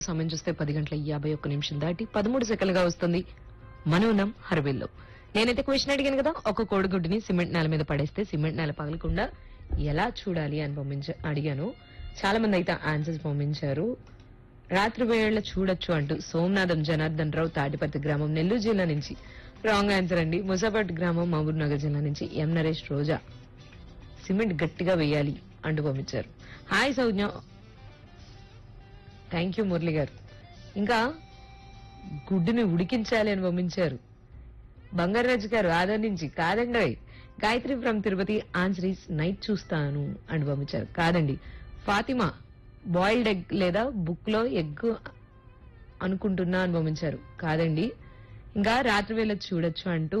సమయం చూస్తే పది గంటల యాభై ఒక్క నిమిషం దాటి పదమూడు సెకండ్లుగా వస్తుంది మనోనం హర్విల్లో నేనైతే క్వశ్చన్ అడిగాను కదా ఒక కోడిగుడ్డుని సిమెంట్ నేల మీద పడేస్తే సిమెంట్ నేల పగలకుండా ఎలా చూడాలి అని పంపించ అడిగాను చాలా మంది అయితే ఆన్సర్స్ పంపించారు రాత్రి వేళ చూడొచ్చు అంటూ సోమనాథం జనార్దన్ రావు తాటిపర్తి గ్రామం నెల్లూరు జిల్లా నుంచి రాంగ్ ఆన్సర్ అండి ముసాపట్ గ్రామం మహబూబ్ నగర్ జిల్లా నుంచి ఎం నరేష్ రోజా సిమెంట్ గట్టిగా వేయాలి అంటూ పంపించారు hi Saujnya thank you Murali garu ఇంకా గుడ్డుని ఉడికించాలి అని పంపించారు బంగారాజు గారు ఆదర్ నుంచి కాదండి Gayathri from Tirupati answer is night చూస్తాను అని పంపించారు కాదండి ఫాతిమా బాయిల్డ్ ఎగ్ లేదా బుక్ లో ఎగ్ అనుకుంటున్నా అని పంపించారు కాదండి ఇంకా రాత్రి వేళ చూడొచ్చు అంటూ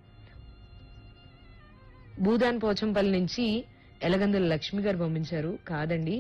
భూదాన్ పోచంపల్లి నుంచి ఎలగందుల లక్ష్మి గారు పంపించారు కాదండి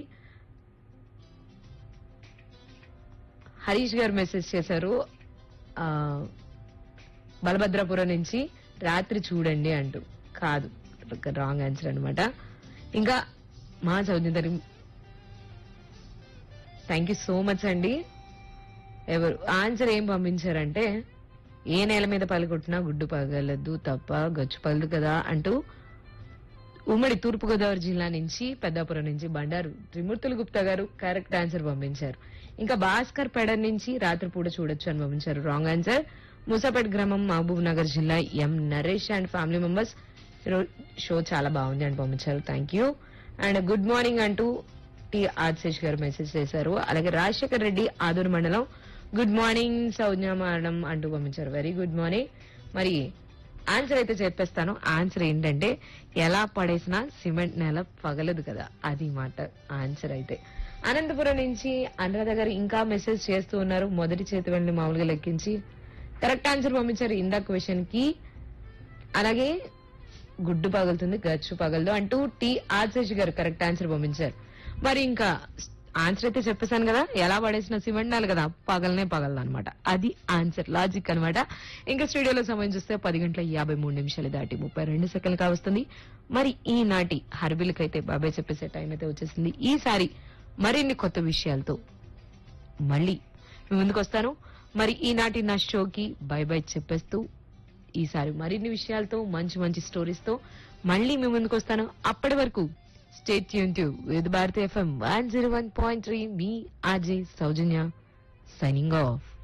హరీష్ గారు మెసేజ్ చేశారు ఆ, బలభద్రాపురం నుంచి రాత్రి చూడండి అంటూ కాదు రాంగ్ ఆన్సర్ అన్నమాట ఇంకా మా Chowdary thank you so much అండి ఎవరు ఆన్సర్ ఏం పంపించారంటే ఏ నేల మీద పలుకొట్టినా గుడ్డు పగలదు తప్ప గచ్చు పగలదు కదా అంటూ ఉమ్మడి తూర్పు గోదావరి జిల్లా నుంచి పెద్దాపురం నుంచి బండారు త్రిమూర్తులు గుప్తా గారు కరెక్ట్ ఆన్సర్ పంపించారు ఇంకా భాస్కర్ పెడ నుంచి రాత్రిపూట చూడొచ్చు అని పంపించారు రాంగ్ ఆన్సర్ మూసాపేట్ గ్రామం మహబూబ్ నగర్ జిల్లా M Naresh and family members show చాలా బాగుంది అని పంపించారు thank you and good morning అంటూ టి ఆర్శేష్ గారు మెసేజ్ చేశారు అలాగే రాజశేఖర్ రెడ్డి ఆదూరు మండలం గుడ్ మార్నింగ్ సౌజ్ఞ మేడం అంటూ పంపించారు వెరీ గుడ్ మార్నింగ్ మరి ఆన్సర్ అయితే చెప్పేస్తాను ఆన్సర్ ఏంటంటే ఎలా పడేసినా సిమెంట్ నేల పగలదు కదా అది మాట ఆన్సర్ అయితే అనంతపురం నుంచి అనురాధ గారు ఇంకా మెసేజ్ చేస్తూ ఉన్నారు మొదటి చేతి వెళ్ళి మామూలుగా లెక్కించి కరెక్ట్ ఆన్సర్ పంపించారు ఇందాక క్వశ్చన్ కి అలాగే గుడ్డు పగులుతుంది గచ్చు పగలదు అంటూ టి ఆశేష్ గారు కరెక్ట్ ఆన్సర్ పంపించారు మరి ఇంకా ఆన్సర్ అయితే చెప్పేశాను కదా ఎలా పడేసిన సిమెంట్ నాలు కదా పగలనే పగలదు అనమాట అది ఆన్సర్ లాజిక్ అన్నమాట ఇంకా స్టూడియోలో సమయం చూస్తే పది గంటల యాభై మూడు నిమిషాలు దాటి ముప్పై రెండు సెకండ్లు కావస్తుంది మరి ఈనాటి హర్బిల్కి బాబాయ్ చెప్పేసే టైం అయితే వచ్చేసింది ఈసారి మరిన్ని కొత్త విషయాలతో మళ్ళీ మీ ముందుకు వస్తాను మరి ఈనాటి నా షోకి బై బై చెప్పేస్తూ ఈసారి మరిన్ని విషయాలతో మంచి మంచి స్టోరీస్ తో మళ్ళీ మీ ముందుకు వస్తాను అప్పటి వరకు stay tune to with Bharati FM one zero one point three మీ ఆర్జే సౌజన్య సైనింగ్ ఆఫ్